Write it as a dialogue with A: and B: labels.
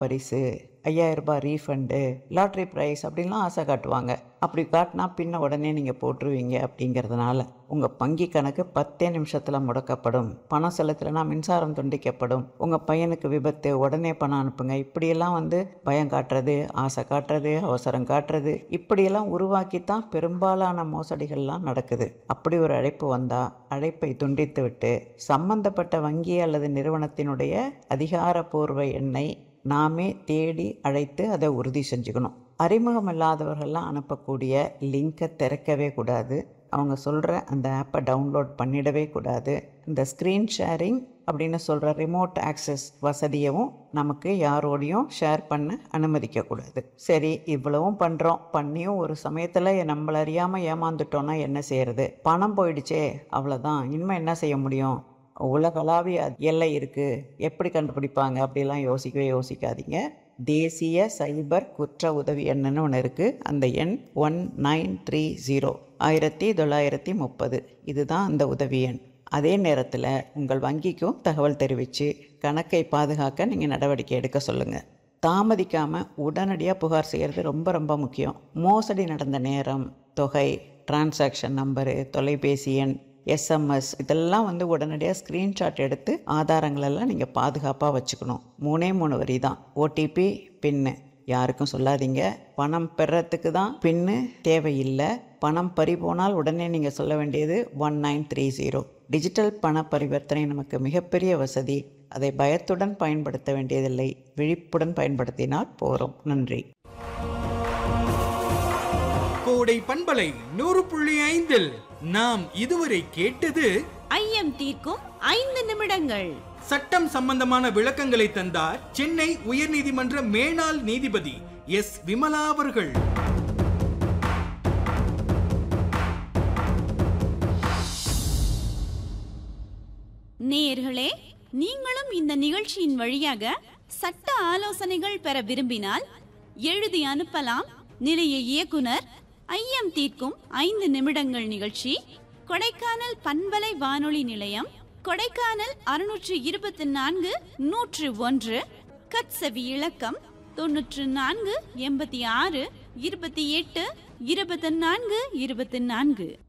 A: பரிசு ஐயாயிரம் ரூபாய் ரீஃபண்டு லாட்ரி ப்ரைஸ் அப்படின்லாம் ஆசை காட்டுவாங்க அப்படி காட்டினா பின்ன உடனே நீங்கள் போட்டுருவீங்க அப்படிங்கிறதுனால உங்கள் வங்கி கணக்கு பத்தே நிமிஷத்தில் முடக்கப்படும் பணம் செலுத்தலைன்னா மின்சாரம் துண்டிக்கப்படும் உங்கள் பையனுக்கு விபத்து உடனே பணம் அனுப்புங்க இப்படியெல்லாம் வந்து பயம் காட்டுறது ஆசை காட்டுறது அவசரம் காட்டுறது இப்படியெல்லாம் உருவாக்கி தான் பெரும்பாலான மோசடிகள்லாம் நடக்குது அப்படி ஒரு அழைப்பு வந்தால் அழைப்பை துண்டித்து விட்டு சம்பந்தப்பட்ட வங்கி அல்லது நிறுவனத்தினுடைய அதிகாரப்பூர்வ எண்ணை நாமே தேடி அழைத்து அதை உறுதி செஞ்சுக்கணும் அறிமுகம் இல்லாதவர்கள்லாம் அனுப்பக்கூடிய லிங்கை திறக்கவே கூடாது அவங்க சொல்கிற அந்த ஆப்பை டவுன்லோட் பண்ணிடவே கூடாது இந்த ஸ்க்ரீன் ஷேரிங் அப்படின்னு சொல்கிற ரிமோட் ஆக்சஸ் வசதியவும் நமக்கு யாரோடையும் ஷேர் பண்ண அனுமதிக்கக்கூடாது சரி இவ்வளவும் பண்ணுறோம் பண்ணியும் ஒரு சமயத்தில் நம்மள அறியாமல் ஏமாந்துட்டோன்னா என்ன செய்யறது பணம் போயிடுச்சே அவ்வளோதான் இனிமேல் என்ன செய்ய முடியும் உலகளாவிய எல்லை இருக்குது எப்படி கண்டுபிடிப்பாங்க அப்படிலாம் யோசிக்கவே யோசிக்காதீங்க தேசிய சைபர் குற்ற உதவி எண்ணுன்னு ஒன்று இருக்குது அந்த எண் ஒன் நைன் த்ரீ ஜீரோ ஆயிரத்தி தொள்ளாயிரத்தி முப்பது இதுதான் அந்த உதவி எண் அதே நேரத்தில் உங்கள் வங்கிக்கும் தகவல் தெரிவித்து கணக்கை பாதுகாக்க நீங்கள் நடவடிக்கை எடுக்க சொல்லுங்கள் தாமதிக்காமல் உடனடியாக புகார் செய்கிறது ரொம்ப ரொம்ப முக்கியம் மோசடி நடந்த நேரம் தொகை டிரான்சாக்ஷன் நம்பரு தொலைபேசி எண் எஸ்எம்எஸ் இதெல்லாம் வந்து உடனடியாக ஸ்க்ரீன்ஷாட் எடுத்து ஆதாரங்களெல்லாம் நீங்கள் பாதுகாப்பாக வச்சுக்கணும் மூணே மூணு வரி தான் ஓடிபி பின்னு யாருக்கும் சொல்லாதீங்க பணம் பெறத்துக்கு தான் பின்னு தேவையில்லை பணம் பறி போனால் உடனே நீங்கள் சொல்ல வேண்டியது one nine three zero digital பண பரிவர்த்தனை நமக்கு மிகப்பெரிய வசதி அதை பயத்துடன் பயன்படுத்த வேண்டியதில்லை விழிப்புடன் பயன்படுத்தினால் போகிறோம் நன்றி
B: கோடை பண்பலை நூறு புள்ளி ஐந்தில் நாம் இதுவரை கேட்டது
C: ஐயம் தீர்க்கும் ஐந்து நிமிடங்கள்
B: சட்டம் சம்பந்தமான விளக்கங்களை தந்தார் சென்னை உயர்நீதிமன்ற மேனாள் நீதிபதி எஸ் விமலா அவர்கள்
C: நேயர்களே நீங்களும் இந்த நிகழ்ச்சியின் வழியாக சட்ட ஆலோசனைகள் பெற விரும்பினால் எழுதி அனுப்பலாம் நிலைய இயக்குனர் ஐயம் தீர்க்கும் ஐந்து நிமிடங்கள் நிகழ்ச்சி கொடைக்கானல் பண்பலை வானொலி நிலையம் கொடைக்கானல் அறுநூற்று இருபத்தி நான்கு நூற்று ஒன்று கட்சவி இலக்கம் தொன்னூற்று நான்கு எண்பத்தி ஆறு இருபத்தி எட்டு இருபத்தி நான்கு இருபத்தி நான்கு